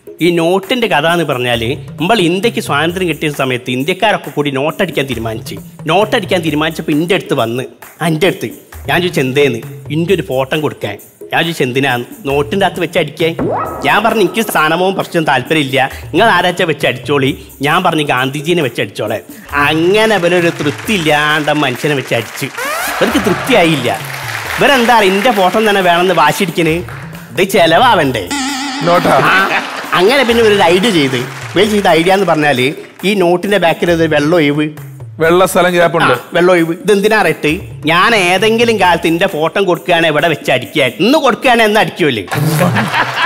ഈ നോട്ടിന്റെ കഥ എന്ന് പറഞ്ഞാൽ നമ്മൾ ഇന്ത്യക്ക് സ്വാതന്ത്ര്യം കിട്ടിയ സമയത്ത് ഇന്ത്യക്കാരൊക്കെ കൂടി നോട്ടടിക്കാൻ തീരുമാനിച്ചു നോട്ടടിക്കാൻ തീരുമാനിച്ചപ്പോൾ എൻ്റെ അടുത്ത് വന്ന് ആ എൻ്റെ അടുത്ത് ഞാൻ ചോദിച്ചു എന്തേന്ന് ഇൻ്റെ ഒരു ഫോട്ടോ കൊടുക്കാൻ ഞാൻ ചോദിച്ചു എന്തിനാ നോട്ടിൻ്റെ അകത്ത് വെച്ച് അടിക്കാൻ ഞാൻ പറഞ്ഞു എനിക്ക് സ്ഥാനമോ പ്രശ്നം താല്പര്യമില്ല നിങ്ങൾ ആരാച്ചാ വെച്ച് അടിച്ചോളി ഞാൻ പറഞ്ഞു ഗാന്ധിജീനെ വെച്ച് അടിച്ചോളെ അങ്ങനെ അവനൊരു തൃപ്തി ഇല്ലാണ്ട് മനുഷ്യനെ വെച്ച് അടിച്ച് അവർക്ക് തൃപ്തിയായില്ല ഇവരെന്താ എൻ്റെ ഫോട്ടോ തന്നെ വേണമെന്ന് വാശിടിക്കണ് ഇത് ചെലവാവണ്ടേ നോട്ടാ ആ, അങ്ങനെ പിന്നെ ഒരു ഐഡിയ ചെയ്ത് ഇവർ ചെയ്ത ഐഡിയ എന്ന് പറഞ്ഞാല് ഈ നോട്ടിന്റെ ബാക്കിൽ ഒരു വെള്ളം ഒഴിവ് വെള്ള സ്ഥലം ഗ്യാപ്പുണ്ട് ആ, വെള്ളം ഒഴിവ് ഇത് എന്തിനാ റെട്ട് ഞാൻ ഏതെങ്കിലും കാലത്ത് എന്റെ ഫോട്ടോ കൊടുക്കുകയാണെങ്കിൽ ഇവിടെ വെച്ച് അടിക്കുക ഇന്ന് കൊടുക്കുകയാണെങ്കിൽ എന്ന് അടിക്കുമല്ലേ